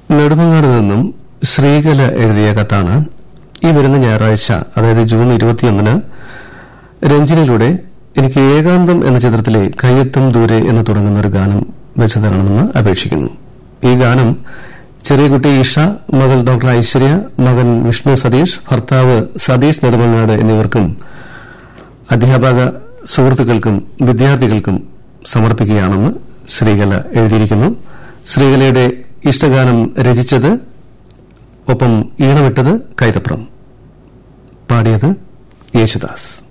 നെടുമങ്ങാട് നിന്നും ശ്രീകല എഴുതിയ കത്താണ് ഈ വരുന്ന ഞായറാഴ്ച അതായത് ജൂൺ ഇരുപത്തിയൊന്നിന് രഞ്ജിനിലൂടെ എനിക്ക് ഏകാന്തം എന്ന ചിത്രത്തിലെ കയ്യെത്തും ദൂരെ എന്ന് തുടങ്ങുന്ന ഒരു ഗാനം വെച്ചു തരണമെന്ന് അപേക്ഷിക്കുന്നു ഈ ഗാനം ചെറിയ കുട്ടി ഇഷ മകൾ ഡോക്ടർ ഐശ്വര്യ മകൻ വിഷ്ണു സതീഷ് ഭർത്താവ് സതീഷ് നെടുമങ്ങാട് എന്നിവർക്കും അധ്യാപക സുഹൃത്തുക്കൾക്കും വിദ്യാർത്ഥികൾക്കും സമർപ്പിക്കുകയാണെന്ന് ശ്രീകല എഴുതിയിരിക്കുന്നു ശ്രീകലയുടെ ഇഷ്ടഗാനം രചിച്ചത് ഒപ്പം ഈണമിട്ടത് കൈതപ്രം പാടിയത് യേശുദാസ്